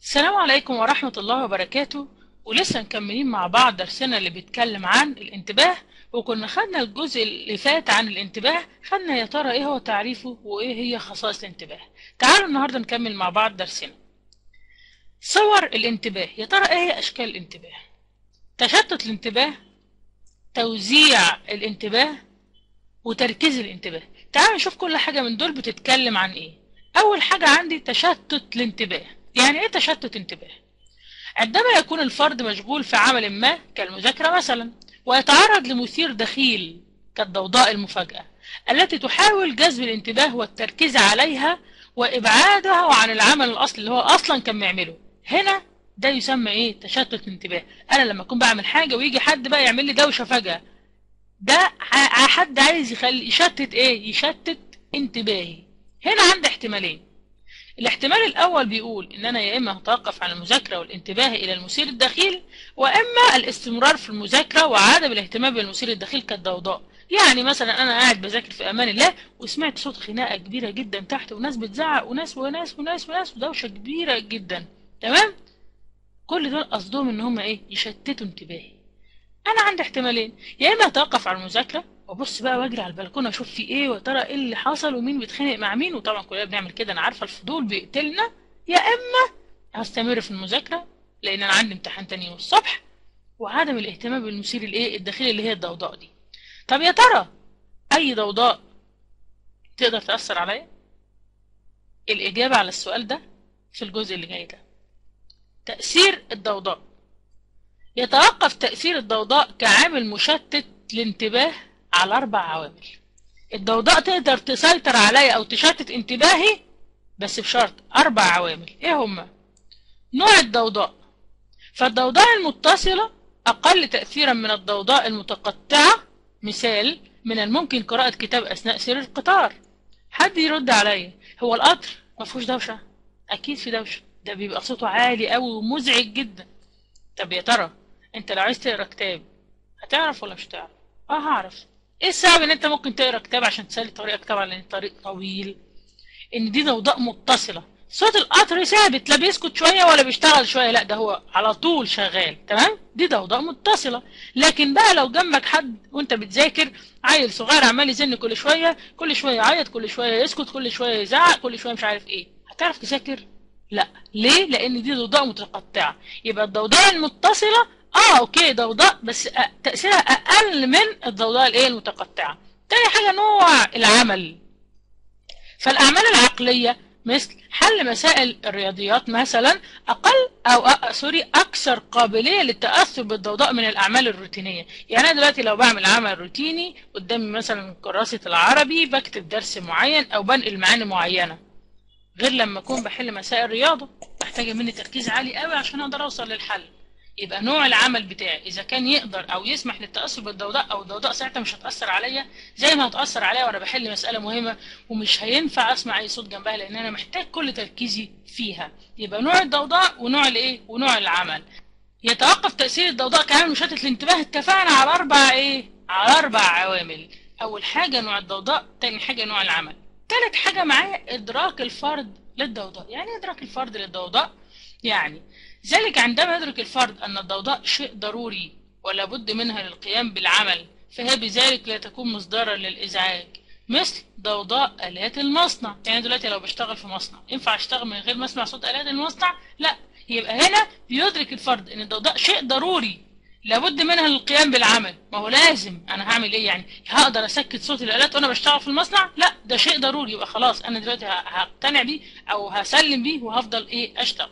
السلام عليكم ورحمة الله وبركاته ولسه مكملين مع بعض درسنا اللي بيتكلم عن الانتباه وكنا خدنا الجزء اللي فات عن الانتباه خدنا يا ترى ايه هو تعريفه وايه هي خصائص الانتباه تعالوا النهاردة نكمل مع بعض درسنا صور الانتباه يا ترى ايه هي اشكال الانتباه تشتت الانتباه توزيع الانتباه وتركيز الانتباه تعالوا نشوف كل حاجة من دول بتتكلم عن ايه اول حاجة عندي تشتت الانتباه يعني ايه تشتت انتباه عندما يكون الفرد مشغول في عمل ما كالمذاكرة مثلا ويتعرض لمثير دخيل كالضوضاء المفاجئة التي تحاول جذب الانتباه والتركيز عليها وإبعاده عن العمل الأصلي اللي هو أصلا كان بيعمله هنا ده يسمى إيه تشتت انتباه أنا لما أكون بعمل حاجة ويجي حد بقى يعمل لي دوشة فجأة ده حد عايز يخلي يشتت إيه يشتت انتباهي هنا عندي احتمالين الاحتمال الأول بيقول إن أنا يا إما هتوقف عن المذاكرة والانتباه إلى المثير الدخيل وإما الاستمرار في المذاكرة وعدم الاهتمام بالمثير الدخيل كالضوضاء يعني مثلا أنا قاعد بذاكر في أمان الله وسمعت صوت خناقة كبيرة جدا تحت وناس بتزعق وناس وناس وناس وناس ودوشة كبيرة جدا تمام كل دول قصدهم إن هم إيه يشتتوا انتباهي أنا عندي احتمالين يا إما هتوقف عن المذاكرة وابص بقى واجري على البلكونه اشوف في ايه وترى ايه اللي حصل ومين بيتخانق مع مين وطبعا كلنا بنعمل كده انا عارفه الفضول بيقتلنا يا اما هستمر في المذاكره لان انا عندي امتحان تاني يوم الصبح وعدم الاهتمام بالمثير الايه الداخلي اللي هي الضوضاء دي طب يا ترى اي ضوضاء تقدر تاثر عليا الاجابه على السؤال ده في الجزء اللي جاي ده تاثير الضوضاء يتوقف تاثير الضوضاء كعامل مشتت لانتباه على أربع عوامل الضوضاء تقدر تسيطر عليا أو تشتت انتباهي بس بشرط أربع عوامل إيه هما؟ نوع الضوضاء فالضوضاء المتصلة أقل تأثيرا من الضوضاء المتقطعة مثال من الممكن قراءة كتاب أثناء سير القطار حد يرد عليا هو القطر مفهوش دوشة أكيد في دوشة ده بيبقى صوته عالي أوي ومزعج جدا طب يا ترى أنت لو عايز تقرا كتاب هتعرف ولا مش هتعرف؟ اه هعرف ايه السبب ان انت ممكن تقرا كتاب عشان تسلي طريقك طبعا لان الطريق طويل ان دي ضوضاء متصله صوت القطر ثابت لا بيسكت شويه ولا بيشتغل شويه لا ده هو على طول شغال تمام دي ضوضاء متصله لكن بقى لو جنبك حد وانت بتذاكر عيل صغير عمال يزن كل شويه كل شويه يعيط كل شويه يسكت كل شويه يزعق كل شويه مش عارف ايه هتعرف تذاكر لا ليه لان دي ضوضاء متقطعه يبقى الضوضاء المتصله اه اوكي ضوضاء بس تأثيرها اقل من الضوضاء الايه المتقطعة تاني حاجة نوع العمل فالاعمال العقلية مثل حل مسائل الرياضيات مثلا اقل او أ... سوري اكثر قابلية للتأثر بالضوضاء من الاعمال الروتينية يعني انا دلوقتي لو بعمل عمل روتيني قدامي مثلا كراسة العربي بكتب درس معين او بنقل معاني معينة غير لما اكون بحل مسائل رياضة محتاجة مني تركيز عالي قوي عشان اقدر اوصل للحل يبقى نوع العمل بتاعي اذا كان يقدر او يسمح للتاثر بالضوضاء او الضوضاء ساعتها مش هتاثر عليا زي ما هتاثر عليا وانا بحل مساله مهمه ومش هينفع اسمع اي صوت جنبها لان انا محتاج كل تركيزي فيها يبقى نوع الضوضاء ونوع الايه ونوع العمل يتوقف تاثير الضوضاء كعامل مشتت الانتباه اتفقنا على اربع ايه على اربع عوامل اول حاجه نوع الضوضاء تاني حاجه نوع العمل تالت حاجه معايا ادراك الفرد للضوضاء يعني ايه ادراك الفرد للضوضاء يعني ذلك عندما يدرك الفرد أن الضوضاء شيء ضروري ولا بد منها للقيام بالعمل فهي بذلك لا تكون مصدرا للإزعاج مثل ضوضاء آلات المصنع يعني دلوقتي لو بشتغل في مصنع ينفع أشتغل من غير ما أسمع صوت آلات المصنع لا يبقى هنا بيدرك الفرد أن الضوضاء شيء ضروري لابد منها للقيام بالعمل ما هو لازم انا هعمل ايه يعني هقدر اسكت صوت الالات وانا بشتغل في المصنع لا ده شيء ضروري يبقى خلاص انا دلوقتي هقتنع بيه او هسلم بيه وهفضل ايه اشتغل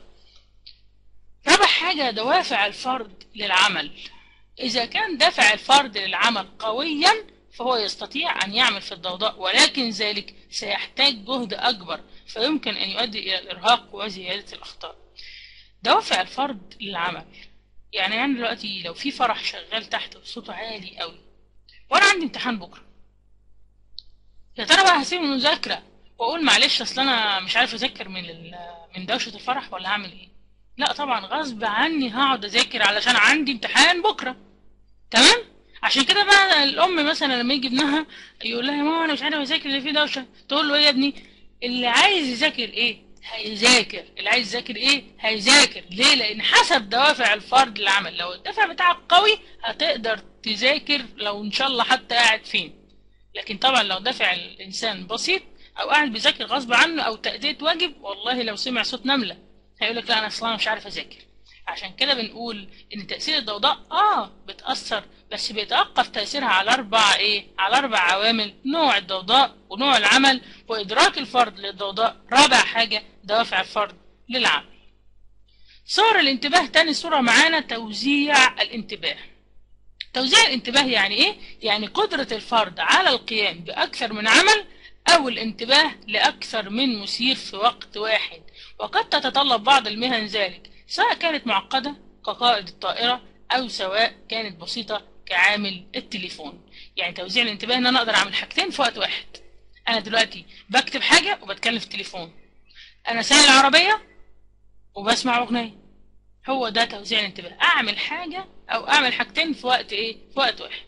رابع حاجة دوافع الفرد للعمل إذا كان دافع الفرد للعمل قويا فهو يستطيع أن يعمل في الضوضاء ولكن ذلك سيحتاج جهد أكبر فيمكن أن يؤدي إلى الإرهاق وزيادة الأخطاء دوافع الفرد للعمل يعني أنا دلوقتي لو في فرح شغال تحت وصوته عالي قوي وأنا عندي امتحان بكرة يا ترى بقى هسيب المذاكرة وأقول معلش أصل أنا مش عارف أذاكر من من دوشة الفرح ولا هعمل إيه لا طبعا غصب عني هقعد اذاكر علشان عندي امتحان بكره تمام عشان كده بقى الام مثلا لما يجي ابنها يقول لها يا ماما انا مش عارف اذاكر اللي فيه دوشه تقول له ايه يا ابني اللي عايز يذاكر ايه هيذاكر اللي عايز يذاكر ايه هيذاكر ليه لان حسب دوافع الفرد للعمل لو الدافع بتاعك قوي هتقدر تذاكر لو ان شاء الله حتى قاعد فين لكن طبعا لو دافع الانسان بسيط او قاعد بيذاكر غصب عنه او تأدية واجب والله لو سمع صوت نملة هيقول لك لا انا اصلا مش عارف اذاكر عشان كده بنقول ان تأثير الضوضاء اه بتأثر بس بيتوقف تأثيرها على اربع ايه على اربع عوامل نوع الضوضاء ونوع العمل وادراك الفرد للضوضاء رابع حاجة دوافع الفرد للعمل صور الانتباه تاني صورة معانا توزيع الانتباه توزيع الانتباه يعني ايه يعني قدرة الفرد على القيام باكثر من عمل او الانتباه لاكثر من مثير في وقت واحد وقد تتطلب بعض المهن ذلك سواء كانت معقدة كقائد الطائرة أو سواء كانت بسيطة كعامل التليفون يعني توزيع الانتباه ان انا اقدر اعمل حاجتين في وقت واحد انا دلوقتي بكتب حاجة وبتكلم في التليفون انا سايق العربية وبسمع اغنية هو ده توزيع الانتباه اعمل حاجة او اعمل حاجتين في وقت ايه في وقت واحد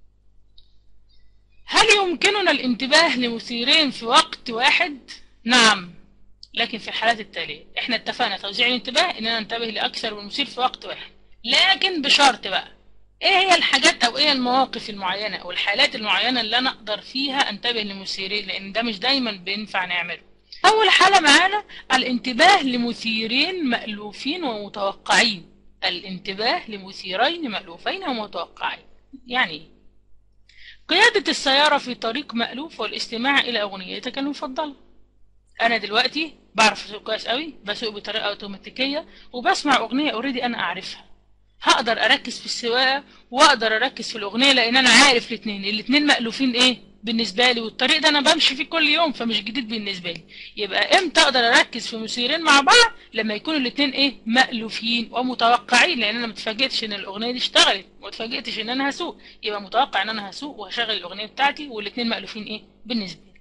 هل يمكننا الانتباه لمثيرين في وقت واحد نعم لكن في الحالات التالية احنا اتفقنا توزيع الانتباه اننا ننتبه لاكثر من مثير في وقت واحد لكن بشرط بقى ايه هي الحاجات او ايه المواقف المعينة او الحالات المعينة اللي انا اقدر فيها انتبه لمثيرين لان ده مش دايما بينفع نعمله اول حالة معانا الانتباه لمثيرين مألوفين ومتوقعين الانتباه لمثيرين مألوفين ومتوقعين يعني ايه قيادة السيارة في طريق مألوف والاستماع إلى أغنيتك المفضلة أنا دلوقتي بعرف أسوق كويس قوي بسوق بطريقة أوتوماتيكية وبسمع أغنية أوريدي أنا أعرفها هقدر أركز في السواقة وأقدر أركز في الأغنية لأن أنا عارف الاتنين الاتنين مألوفين إيه بالنسبة لي والطريق ده أنا بمشي فيه كل يوم فمش جديد بالنسبة لي يبقى إمتى أقدر أركز في مثيرين مع بعض لما يكونوا الاتنين إيه مألوفين ومتوقعين لأن أنا متفاجئتش إن الأغنية دي اشتغلت متفاجئتش إن أنا هسوق يبقى متوقع إن أنا هسوق وهشغل الأغنية بتاعتي والاتنين مألوفين إيه بالنسبة لي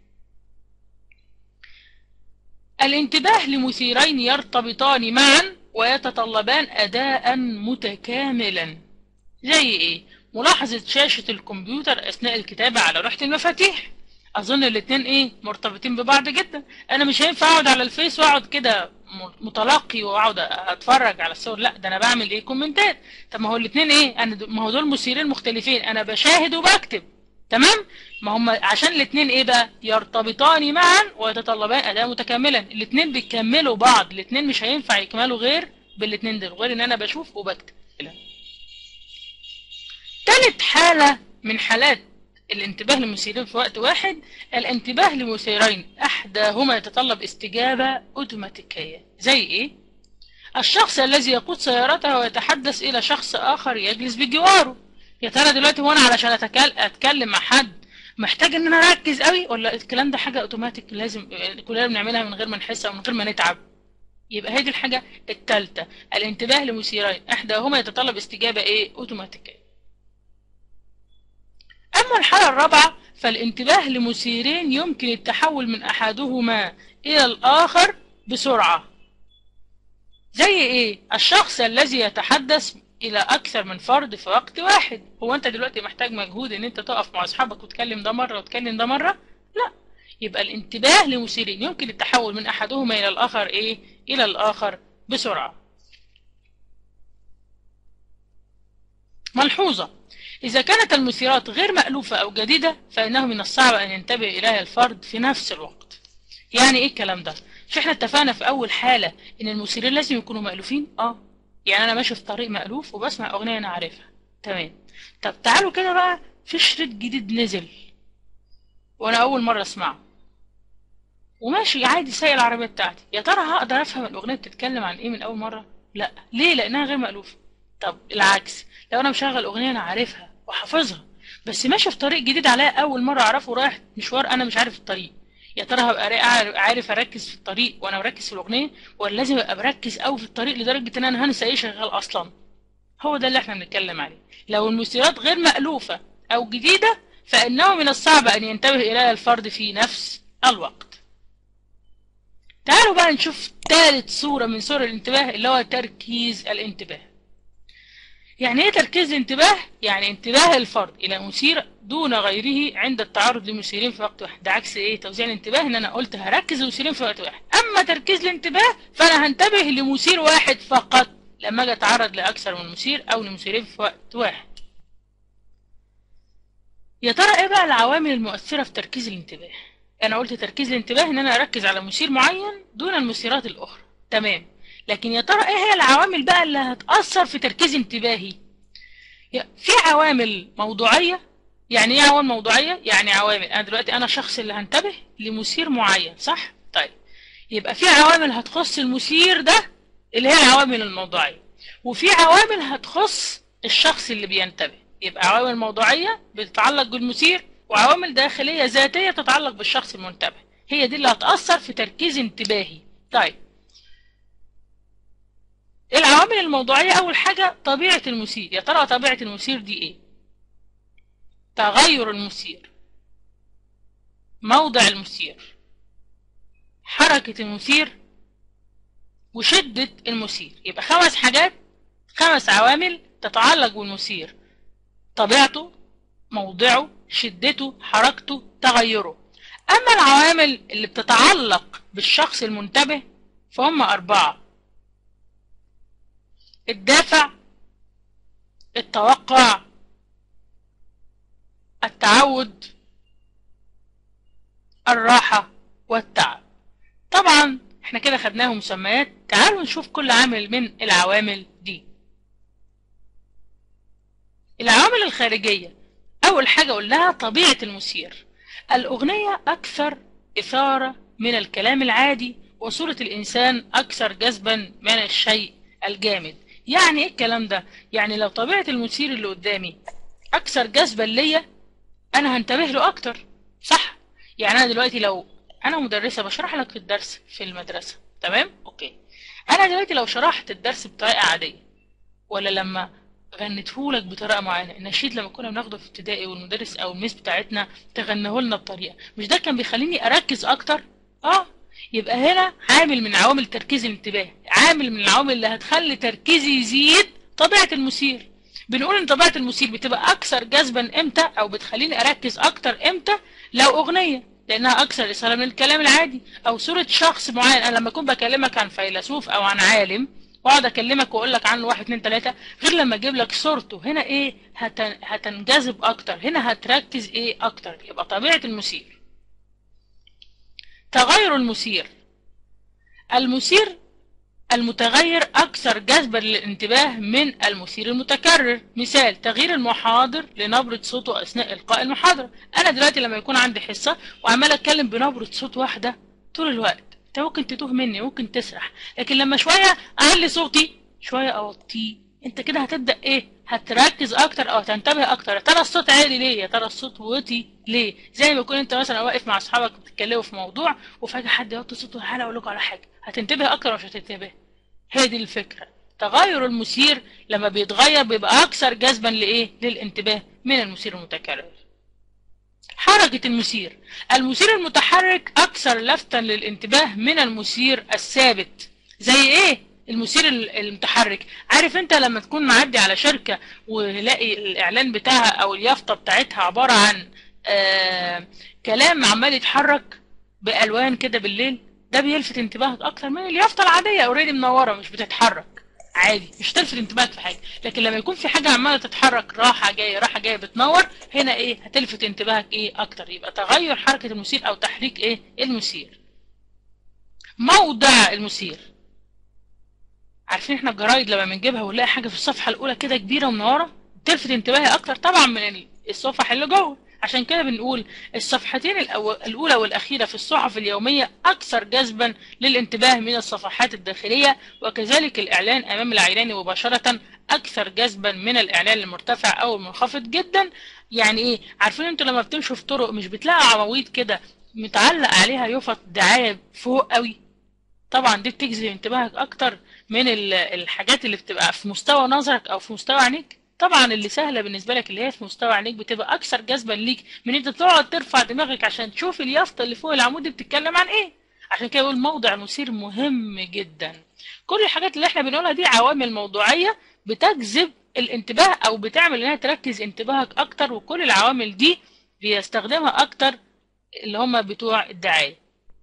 الانتباه لمثيرين يرتبطان معا ويتطلبان أداء متكاملا زي إيه؟ ملاحظة شاشة الكمبيوتر أثناء الكتابة على لوحة المفاتيح أظن الاتنين إيه؟ مرتبطين ببعض جدا أنا مش هينفع أقعد على الفيس وأقعد كده متلقي وأقعد أتفرج على الصور لا ده أنا بعمل إيه؟ كومنتات طب ما هو الاتنين إيه؟ أنا ما هو دول مثيرين مختلفين أنا بشاهد وبكتب تمام؟ ما هم عشان الاثنين ايه بقى يرتبطان معا ويتطلبان اداء متكاملا الاثنين بيكملوا بعض الاثنين مش هينفع يكملوا غير بالاثنين دول غير ان انا بشوف وبكتب تالت حالة من حالات الانتباه للمثيرين في وقت واحد الانتباه لمثيرين احداهما يتطلب استجابة اوتوماتيكية زي ايه الشخص الذي يقود سيارته ويتحدث الى شخص اخر يجلس بجواره يا ترى دلوقتي هو انا علشان اتكلم مع حد محتاج ان انا اركز قوي ولا الكلام ده حاجه اوتوماتيك لازم كلنا بنعملها من غير ما نحس او من غير ما نتعب يبقى هي دي الحاجه الثالثه الانتباه لمثيرين احداهما يتطلب استجابه ايه اوتوماتيكيه اما الحاله الرابعه فالانتباه لمثيرين يمكن التحول من احدهما الى الاخر بسرعه زي ايه الشخص الذي يتحدث الى اكثر من فرد في وقت واحد هو انت دلوقتي محتاج مجهود ان انت تقف مع اصحابك وتكلم ده مره وتكلم ده مره لا يبقى الانتباه لمثيرين يمكن التحول من احدهما الى الاخر ايه الى الاخر بسرعه ملحوظه اذا كانت المثيرات غير مألوفة او جديدة فانه من الصعب ان ينتبه اليها الفرد في نفس الوقت يعني ايه الكلام ده مش احنا اتفقنا في اول حالة ان المثيرين لازم يكونوا مألوفين اه يعني انا ماشي في طريق مألوف وبسمع اغنية انا عارفها تمام طب تعالوا كده بقى في شريط جديد نزل وانا اول مرة اسمعه وماشي عادي سايق العربية بتاعتي يا ترى هقدر افهم الاغنية بتتكلم عن ايه من اول مرة لا ليه لانها غير مألوفة طب العكس لو انا مشغل اغنية انا عارفها وحافظها بس ماشي في طريق جديد عليا اول مرة اعرفه رايح مشوار انا مش عارف الطريق يا ترى هبقى عارف اركز في الطريق وانا مركز في الاغنيه ولا لازم ابقى مركز قوي في الطريق لدرجه ان انا هنسى ايه شغال اصلا هو ده اللي احنا بنتكلم عليه لو المثيرات غير مألوفة او جديدة فانه من الصعب ان ينتبه اليها الفرد في نفس الوقت تعالوا بقى نشوف ثالث صورة من صور الانتباه اللي هو تركيز الانتباه يعني ايه تركيز الانتباه يعني انتباه الفرد الى مثير دون غيره عند التعرض لمثيرين في وقت واحد ده عكس ايه توزيع الانتباه ان انا قلت هركز المثيرين في وقت واحد اما تركيز الانتباه فانا هنتبه لمثير واحد فقط لما اجي اتعرض لاكثر من مثير او لمثيرين في وقت واحد يا ترى ايه بقى العوامل المؤثرة في تركيز الانتباه انا قلت تركيز الانتباه ان انا اركز على مثير معين دون المثيرات الاخرى تمام لكن يا ترى ايه هي العوامل بقى اللي هتأثر في تركيز انتباهي في عوامل موضوعية يعني ايه عوامل موضوعية يعني عوامل انا دلوقتي انا شخص اللي هنتبه لمثير معين صح طيب يبقى في عوامل هتخص المثير ده اللي هي العوامل الموضوعية وفي عوامل هتخص الشخص اللي بينتبه يبقى عوامل موضوعية بتتعلق بالمثير وعوامل داخلية ذاتية تتعلق بالشخص المنتبه هي دي اللي هتأثر في تركيز انتباهي طيب العوامل الموضوعية أول حاجة طبيعة المثير يا ترى طبيعة المثير دي إيه؟ تغير المثير موضع المثير حركة المثير وشدة المثير يبقى خمس حاجات خمس عوامل تتعلق بالمثير طبيعته موضعه شدته حركته تغيره أما العوامل اللي بتتعلق بالشخص المنتبه فهم أربعة الدافع التوقع التعود الراحة والتعب طبعا احنا كده خدناهم مسميات تعالوا نشوف كل عامل من العوامل دي العوامل الخارجية أول حاجة قلناها طبيعة المثير الأغنية أكثر إثارة من الكلام العادي وصورة الإنسان أكثر جذبا من الشيء الجامد يعني إيه الكلام ده؟ يعني لو طبيعة المثير اللي قدامي أكثر جذبا ليا أنا هنتبه له أكتر صح؟ يعني أنا دلوقتي لو أنا مدرسة بشرح لك في الدرس في المدرسة تمام؟ أوكي أنا دلوقتي لو شرحت الدرس بطريقة عادية ولا لما غنتهولك بطريقه معينه النشيد لما كنا بناخده في ابتدائي والمدرس او الميس بتاعتنا تغنيه لنا بطريقه مش ده كان بيخليني اركز اكتر اه يبقى هنا عامل من عوامل تركيز الانتباه عامل من العوامل اللي هتخلي تركيزي يزيد طبيعه المثير بنقول ان طبيعه المثير بتبقى اكثر جذبا امتى او بتخليني اركز اكتر امتى لو اغنيه لانها اكثر اثاره من الكلام العادي او صوره شخص معين انا لما اكون بكلمك عن فيلسوف او عن عالم واقعد اكلمك واقول لك عنه واحد اتنين تلاته غير لما اجيب لك صورته هنا ايه هتن... هتنجذب اكتر هنا هتركز ايه اكتر يبقى طبيعه المثير تغير المثير المثير المتغير أكثر جذبا للانتباه من المثير المتكرر مثال تغيير المحاضر لنبرة صوته أثناء إلقاء المحاضرة أنا دلوقتي لما يكون عندي حصة وعمال أتكلم بنبرة صوت واحدة طول الوقت انت ممكن تتوه مني ممكن تسرح لكن لما شوية اعلي صوتي شوية اوطيه انت كده هتبدأ ايه هتركز اكتر او تنتبه اكتر يا ترى الصوت عالي ليه يا ترى الصوت وطي ليه زي ما يكون انت مثلا واقف مع اصحابك بتتكلموا في موضوع وفجأة حد يوطي صوته تعالى اقول لكم على حاجة هتنتبه اكتر ولا مش هتنتبه هي دي الفكرة تغير المثير لما بيتغير بيبقى اكثر جذبا لايه للانتباه من المثير المتكرر حركة المثير المثير المتحرك أكثر لفتا للانتباه من المثير الثابت زي إيه؟ المثير المتحرك عارف انت لما تكون معدي على شركة ولاقي الاعلان بتاعها او اليافطة بتاعتها عبارة عن آه كلام عمال يتحرك بالوان كده بالليل ده بيلفت انتباهك اكتر من اليافطة العادية اوريدي منورة مش بتتحرك عادي مش تلفت انتباهك في حاجه لكن لما يكون في حاجه عماله تتحرك راحه جايه راحه جايه بتنور هنا ايه هتلفت انتباهك ايه اكتر يبقى تغير حركه المثير او تحريك ايه المثير موضع المثير عارفين احنا الجرايد لما بنجيبها ونلاقي حاجه في الصفحه الاولى كده كبيره ومنوره تلفت انتباهي اكتر طبعا من الصفحه اللي جوه عشان كده بنقول الصفحتين الأولى والأخيرة في الصحف اليومية أكثر جذبا للانتباه من الصفحات الداخلية وكذلك الإعلان أمام العينين مباشرة أكثر جذبا من الإعلان المرتفع أو المنخفض جدا يعني إيه عارفين أنتوا لما بتمشوا في طرق مش بتلاقوا عواميد كده متعلق عليها يفط دعاية فوق قوي طبعا دي بتجذب انتباهك أكتر من الحاجات اللي بتبقى في مستوى نظرك أو في مستوى عينيك طبعا اللي سهله بالنسبه لك اللي هي في مستوى عينيك بتبقى اكثر جذبا ليك من انت تقعد ترفع دماغك عشان تشوف اليافطه اللي فوق العمود دي بتتكلم عن ايه عشان كده بقول موضع المثير مهم جدا كل الحاجات اللي احنا بنقولها دي عوامل موضوعيه بتجذب الانتباه او بتعمل انها تركز انتباهك اكتر وكل العوامل دي بيستخدمها اكتر اللي هم بتوع الدعاية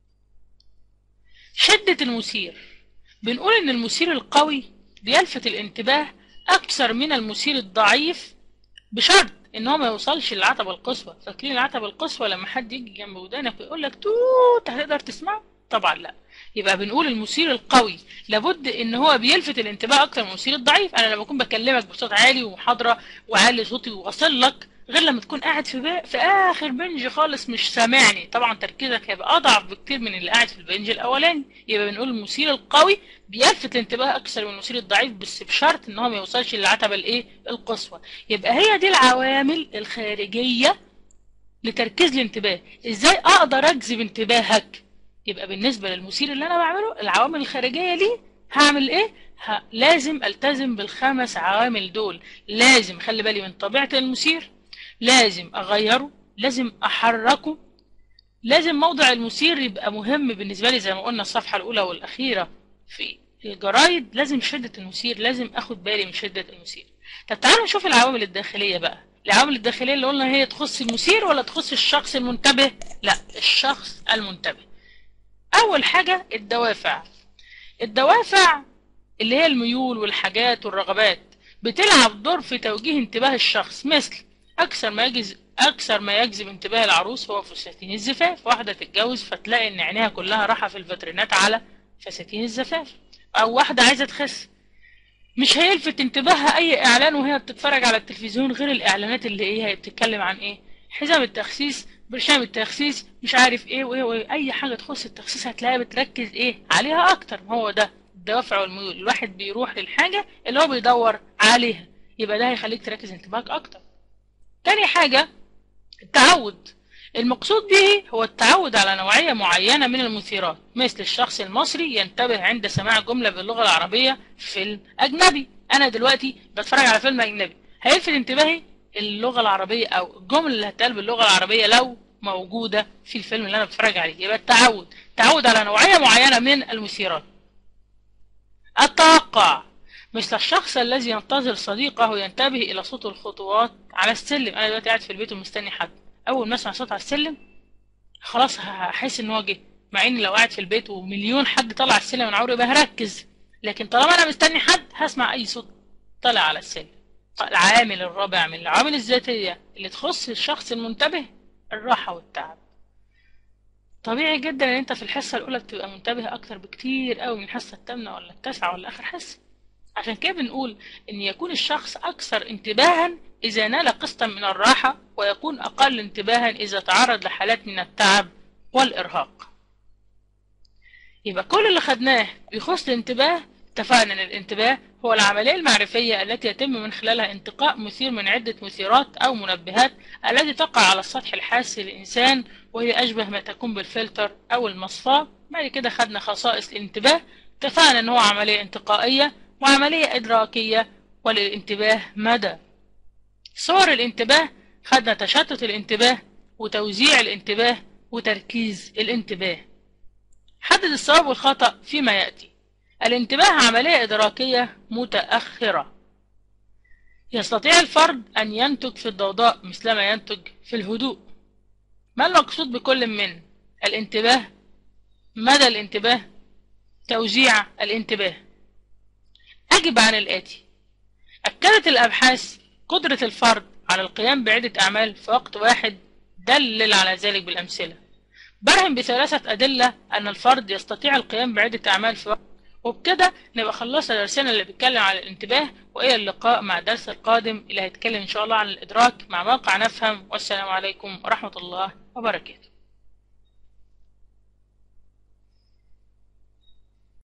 شدة المثير بنقول ان المثير القوي بيلفت الانتباه اكثر من المثير الضعيف بشرط ان هو ما يوصلش للعتبة القصوى فاكرين العتبة القصوى لما حد يجي جنب ودانك ويقول لك توت هتقدر تسمعه طبعا لا يبقى بنقول المثير القوي لابد ان هو بيلفت الانتباه اكتر من المثير الضعيف انا لما اكون بكلمك بصوت عالي ومحاضره وعالي صوتي واصل لك غير لما تكون قاعد في بقى في اخر بنج خالص مش سامعني طبعا تركيزك هيبقى اضعف بكتير من اللي قاعد في البنج الاولاني يبقى بنقول المثير القوي بيلفت الانتباه اكثر من المثير الضعيف بس بشرط ان هو ما يوصلش للعتبه الايه القصوى يبقى هي دي العوامل الخارجيه لتركيز الانتباه ازاي اقدر اجذب انتباهك يبقى بالنسبه للمثير اللي انا بعمله العوامل الخارجيه ليه هعمل ايه ها لازم التزم بالخمس عوامل دول لازم خلي بالي من طبيعه المثير لازم اغيره لازم احركه لازم موضع المثير يبقى مهم بالنسبه لي زي ما قلنا الصفحه الاولى والاخيره في الجرايد لازم شده المثير لازم اخد بالي من شده المثير طب تعالوا نشوف العوامل الداخليه بقى العوامل الداخليه اللي قلنا هي تخص المثير ولا تخص الشخص المنتبه لا الشخص المنتبه اول حاجه الدوافع الدوافع اللي هي الميول والحاجات والرغبات بتلعب دور في توجيه انتباه الشخص مثل اكثر ما يجذب اكثر ما يجذب انتباه العروس هو فساتين الزفاف واحده تتجوز فتلاقي ان عينيها كلها راحه في الفيترينات على فساتين الزفاف او واحده عايزه تخس مش هيلفت انتباهها اي اعلان وهي بتتفرج على التلفزيون غير الاعلانات اللي ايه هي بتتكلم عن ايه حزام التخسيس برشام التخسيس مش عارف ايه وايه وايه اي حاجه تخص التخسيس هتلاقيها بتركز ايه عليها اكتر هو ده الدوافع والميول الواحد بيروح للحاجه اللي هو بيدور عليها يبقى ده هيخليك تركز انتباهك اكتر تاني حاجه التعود المقصود به هو التعود على نوعية معينة من المثيرات مثل الشخص المصري ينتبه عند سماع جملة باللغة العربية في فيلم أجنبي أنا دلوقتي بتفرج على فيلم أجنبي هيلفت انتباهي اللغة العربية أو الجملة اللي هتقال باللغة العربية لو موجودة في الفيلم اللي أنا بتفرج عليه يبقى التعود تعود على نوعية معينة من المثيرات التوقع مثل الشخص الذي ينتظر صديقه ينتبه إلى صوت الخطوات على السلم أنا دلوقتي قاعد في البيت ومستني حد أول ما أسمع صوت على السلم خلاص هحس إن هو جه مع إني لو قاعد في البيت ومليون حد طلع على السلم من عمري يبقى هركز لكن طالما أنا مستني حد هسمع أي صوت طلع على السلم العامل الرابع من العوامل الذاتية اللي تخص الشخص المنتبه الراحة والتعب طبيعي جدا ان انت في الحصة الاولى بتبقى منتبه اكتر بكتير قوي من الحصة الثامنة ولا التاسعة ولا اخر حصة عشان كده بنقول ان يكون الشخص اكثر انتباها اذا نال قسطا من الراحة ويكون اقل انتباها اذا تعرض لحالات من التعب والارهاق يبقى كل اللي خدناه بيخص الانتباه اتفقنا ان الانتباه هو العملية المعرفية التي يتم من خلالها انتقاء مثير من عدة مثيرات أو منبهات التي تقع على السطح الحاسي للإنسان وهي أشبه ما تكون بالفلتر أو المصفاة بعد كده خدنا خصائص الانتباه اتفقنا ان هو عملية انتقائية وعملية إدراكية وللانتباه مدى صور الانتباه خدنا تشتت الانتباه وتوزيع الانتباه وتركيز الانتباه حدد الصواب والخطأ فيما يأتي الانتباه عملية إدراكية متأخرة يستطيع الفرد أن ينتج في الضوضاء مثلما ينتج في الهدوء ما المقصود بكل من الانتباه مدى الانتباه توزيع الانتباه أجب عن الآتي أكدت الأبحاث قدرة الفرد على القيام بعدة أعمال في وقت واحد دلل على ذلك بالأمثلة برهن بثلاثة أدلة أن الفرد يستطيع القيام بعدة أعمال في وقت وبكده نبقى خلصنا درسنا اللي بيتكلم عن الانتباه وإلى اللقاء مع الدرس القادم اللي هيتكلم إن شاء الله عن الإدراك مع موقع نفهم والسلام عليكم ورحمة الله وبركاته